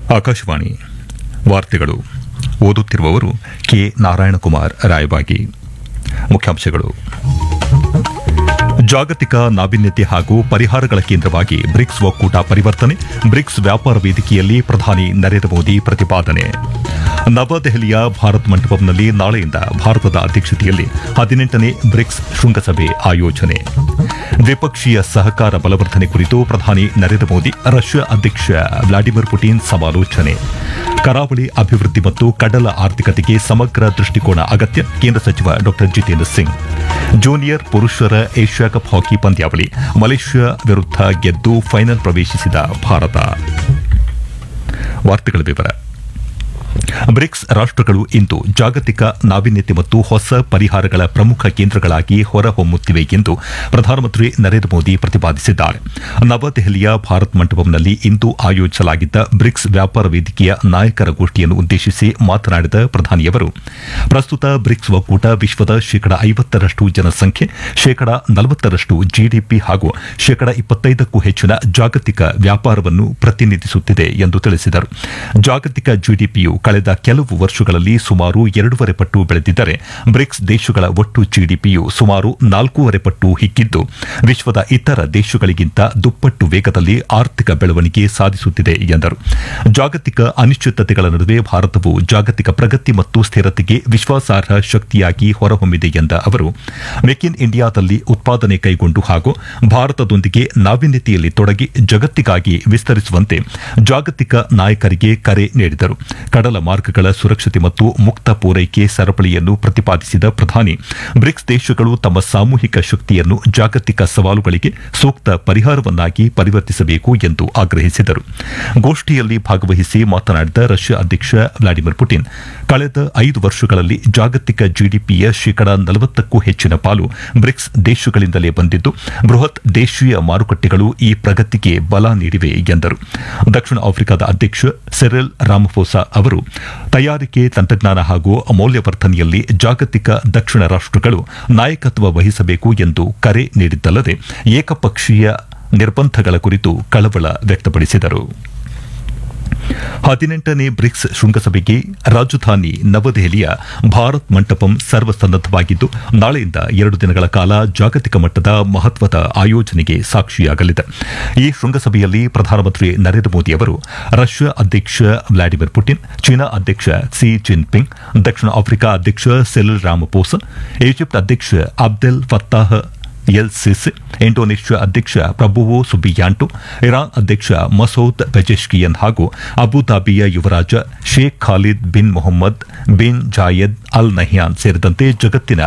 ಆಕಾಶವಾಣಿ ವಾರ್ತೆಗಳು ಓದುತ್ತಿರುವವರು ಕೆ ನಾರಾಯಣಕುಮಾರ್ ರಾಯಬಾಗಿ ಮುಖ್ಯಾಂಶಗಳು ಜಾಗತಿಕ ನಾವೀನ್ಯತೆ ಹಾಗೂ ಪರಿಹಾರಗಳ ಕೇಂದ್ರವಾಗಿ ಬ್ರಿಕ್ಸ್ ಒಕ್ಕೂಟ ಪರಿವರ್ತನೆ ಬ್ರಿಕ್ಸ್ ವ್ಯಾಪಾರ ವೇದಿಕೆಯಲ್ಲಿ ಪ್ರಧಾನಿ ನರೇಂದ್ರ ಮೋದಿ ಪ್ರತಿಪಾದನೆ ನವದೆಹಲಿಯ ಭಾರತ್ ಮಂಟಪಂನಲ್ಲಿ ನಾಳೆಯಿಂದ ಭಾರತದ ಅಧ್ಯಕ್ಷತೆಯಲ್ಲಿ ಹದಿನೆಂಟನೇ ಬ್ರಿಕ್ಸ್ ಶೃಂಗಸಭೆ ಆಯೋಜನೆ ದ್ವಿಪಕ್ಷೀಯ ಸಹಕಾರ ಬಲವರ್ಧನೆ ಕುರಿತು ಪ್ರಧಾನಿ ನರೇಂದ್ರ ಮೋದಿ ರಷ್ಯಾ ಅಧ್ಯಕ್ಷ ವ್ಲಾಡಿಮಿರ್ ಪುಟಿನ್ ಸಮಾಲೋಚನೆ ಕರಾವಳಿ ಅಭಿವೃದ್ಧಿ ಮತ್ತು ಕಡಲ ಆರ್ಥಿಕತೆಗೆ ಸಮಗ್ರ ದೃಷ್ಟಿಕೋನ ಅಗತ್ಯ ಕೇಂದ್ರ ಸಚಿವ ಡಾ ಜಿತೇಂದ್ರ ಸಿಂಗ್ ಜೂನಿಯರ್ ಪುರುಷರ ಏಷ್ಯಾ ಕಪ್ ಹಾಕಿ ಪಂದ್ಯಾವಳಿ ಮಲೇಷ್ಯಾ ವಿರುದ್ಧ ಗೆದ್ದು ಫೈನಲ್ ಪ್ರವೇಶಿಸಿದ ಭಾರತ ವಾರ್ತೆಗಳ ವಿವರ ಬ್ರಿಕ್ಸ್ ರಾಷ್ಟಗಳು ಇಂದು ಜಾಗತಿಕ ನಾವೀನ್ಯತೆ ಮತ್ತು ಹೊಸ ಪರಿಹಾರಗಳ ಪ್ರಮುಖ ಕೇಂದ್ರಗಳಾಗಿ ಹೊರಹೊಮ್ಮುತ್ತಿವೆ ಎಂದು ಪ್ರಧಾನಮಂತ್ರಿ ನರೇಂದ್ರ ಮೋದಿ ಪ್ರತಿಪಾದಿಸಿದ್ದಾರೆ ನವದೆಹಲಿಯ ಭಾರತ್ ಮಂಟಪಂನಲ್ಲಿ ಇಂದು ಆಯೋಜಿಸಲಾಗಿದ್ದ ಬ್ರಿಕ್ಸ್ ವ್ಯಾಪಾರ ವೇದಿಕೆಯ ನಾಯಕರ ಗೋಷ್ಠಿಯನ್ನು ಉದ್ದೇಶಿಸಿ ಮಾತನಾಡಿದ ಪ್ರಧಾನಿಯವರು ಪ್ರಸ್ತುತ ಬ್ರಿಕ್ಸ್ ಒಕ್ಕೂಟ ವಿಶ್ವದ ಶೇಕಡ ಐವತ್ತರಷ್ಟು ಜನಸಂಖ್ಯೆ ಶೇಕಡ ನಲವತ್ತರಷ್ಟು ಜಿಡಿಪಿ ಹಾಗೂ ಶೇಕಡ ಇಪ್ಪತ್ತೈದಕ್ಕೂ ಹೆಚ್ಚಿನ ಜಾಗತಿಕ ವ್ಯಾಪಾರವನ್ನು ಪ್ರತಿನಿಧಿಸುತ್ತಿದೆ ಎಂದು ತಿಳಿಸಿದರು ಜಾಗತಿಕ ಜಿಡಿಪಿಯು ಕಳೆದ ಕೆಲವು ವರ್ಷಗಳಲ್ಲಿ ಸುಮಾರು ಎರಡೂವರೆ ಪಟ್ಟು ಬೆಳೆದಿದ್ದರೆ ಬ್ರಿಕ್ಸ್ ದೇಶಗಳ ಒಟ್ಟು ಜಿಡಿಪಿಯು ಸುಮಾರು ನಾಲ್ಕೂವರೆ ಪಟ್ಟು ಹಿಗ್ಗಿದ್ದು ವಿಶ್ವದ ಇತರ ದೇಶಗಳಿಗಿಂತ ದುಪ್ಪಟ್ಟು ವೇಗದಲ್ಲಿ ಆರ್ಥಿಕ ಬೆಳವಣಿಗೆ ಸಾಧಿಸುತ್ತಿದೆ ಎಂದರು ಜಾಗತಿಕ ಅನಿಶ್ಚಿತತೆಗಳ ನಡುವೆ ಭಾರತವು ಜಾಗತಿಕ ಪ್ರಗತಿ ಮತ್ತು ಸ್ಥಿರತೆಗೆ ವಿಶ್ವಾಸಾರ್ಹ ಶಕ್ತಿಯಾಗಿ ಹೊರಹೊಮ್ಮಿದೆ ಎಂದ ಅವರು ಮೇಕ್ ಇನ್ ಇಂಡಿಯಾದಲ್ಲಿ ಉತ್ಪಾದನೆ ಕೈಗೊಂಡು ಹಾಗೂ ಭಾರತದೊಂದಿಗೆ ನಾವೀನ್ಯತೆಯಲ್ಲಿ ತೊಡಗಿ ಜಗತ್ತಿಗಾಗಿ ವಿಸ್ತರಿಸುವಂತೆ ಜಾಗತಿಕ ನಾಯಕರಿಗೆ ಕರೆ ನೀಡಿದರು ಕಡಲ ಮಾರ್ಗಗಳ ಸುರಕ್ಷತೆ ಮತ್ತು ಮುಕ್ತ ಪೂರೈಕೆ ಸರಪಳಿಯನ್ನು ಪ್ರತಿಪಾದಿಸಿದ ಪ್ರಧಾನಿ ಬ್ರಿಕ್ಸ್ ದೇಶಗಳು ತಮ್ಮ ಸಾಮೂಹಿಕ ಶಕ್ತಿಯನ್ನು ಜಾಗತಿಕ ಸವಾಲುಗಳಿಗೆ ಸೂಕ್ತ ಪರಿಹಾರವನ್ನಾಗಿ ಪರಿವರ್ತಿಸಬೇಕು ಎಂದು ಆಗ್ರಹಿಸಿದರು ಗೋಷ್ಠಿಯಲ್ಲಿ ಭಾಗವಹಿಸಿ ಮಾತನಾಡಿದ ರಷ್ಯಾ ಅಧ್ಯಕ್ಷ ವ್ಲಾಡಿಮಿರ್ ಪುಟಿನ್ ಕಳೆದ ಐದು ವರ್ಷಗಳಲ್ಲಿ ಜಾಗತಿಕ ಜಿಡಿಪಿಯ ಶೇಕಡ ನಲವತ್ತಕ್ಕೂ ಹೆಚ್ಚಿನ ಪಾಲು ಬ್ರಿಕ್ಸ್ ದೇಶಗಳಿಂದಲೇ ಬಂದಿದ್ದು ಬೃಹತ್ ದೇಶೀಯ ಮಾರುಕಟ್ಟೆಗಳು ಈ ಪ್ರಗತಿಗೆ ಬಲ ನೀಡಿವೆ ಎಂದರು ದಕ್ಷಿಣ ಆಫ್ರಿಕಾದ ಅಧ್ಯಕ್ಷ ಸೆರೆಲ್ ರಾಮಫೋಸಾ ಅವರು ತಯಾರಿಕೆ ತಂತ್ರಜ್ಞಾನ ಹಾಗೂ ಮೌಲ್ಯವರ್ಧನೆಯಲ್ಲಿ ಜಾಗತಿಕ ದಕ್ಷಿಣ ರಾಷ್ಟಗಳು ನಾಯಕತ್ವ ವಹಿಸಬೇಕು ಎಂದು ಕರೆ ನೀಡಿದ್ದಲ್ಲದೆ ಏಕಪಕ್ಷೀಯ ನಿರ್ಬಂಧಗಳ ಕುರಿತು ಕಳವಳ ವ್ಯಕ್ತಪಡಿಸಿದರು ಹದಿನೆಂಟನೇ ಬ್ರಿಕ್ಸ್ ಶೃಂಗಸಭೆಗೆ ರಾಜಧಾನಿ ನವದೆಹಲಿಯ ಭಾರತ್ ಮಂಟಪಂ ಸರ್ವಸನ್ನದ್ದವಾಗಿದ್ದು ನಾಳೆಯಿಂದ ಎರಡು ದಿನಗಳ ಕಾಲ ಜಾಗತಿಕ ಮಟ್ಟದ ಮಹತ್ವದ ಆಯೋಜನೆಗೆ ಸಾಕ್ಷಿಯಾಗಲಿದೆ ಈ ಶೃಂಗಸಭೆಯಲ್ಲಿ ಪ್ರಧಾನಮಂತ್ರಿ ನರೇಂದ್ರ ಮೋದಿ ಅವರು ರಷ್ಯಾ ಅಧ್ಯಕ್ಷ ವ್ಲಾಡಿಮಿರ್ ಪುಟಿನ್ ಚೀನಾ ಅಧ್ಯಕ್ಷ ಕ್ಸಿ ಜಿನ್ಪಿಂಗ್ ದಕ್ಷಿಣ ಆಫ್ರಿಕಾ ಅಧ್ಯಕ್ಷ ಸೆಲಿಲ್ ರಾಮಪೋಸ ಈಜಿಪ್ಟ್ ಅಧ್ಯಕ್ಷ Abdel Fattah el Sisi Indonesia ಅಧ್ಯಕ್ಷ ಪ್ರಭುವೋ ಸುಬಿಯಾಂಟು ಇರಾನ್ ಅಧ್ಯಕ್ಷ ಮಸೌದ್ ಪೆಜೆಶ್ಕಿಯನ್ ಹಾಗೂ ಅಬುದಾಬಿಯ ಯುವರಾಜ Sheikh Khalid bin Mohammed bin Zayed Al Nahyan ಸೇರಿದಂತೆ ಜಗತ್ತಿನ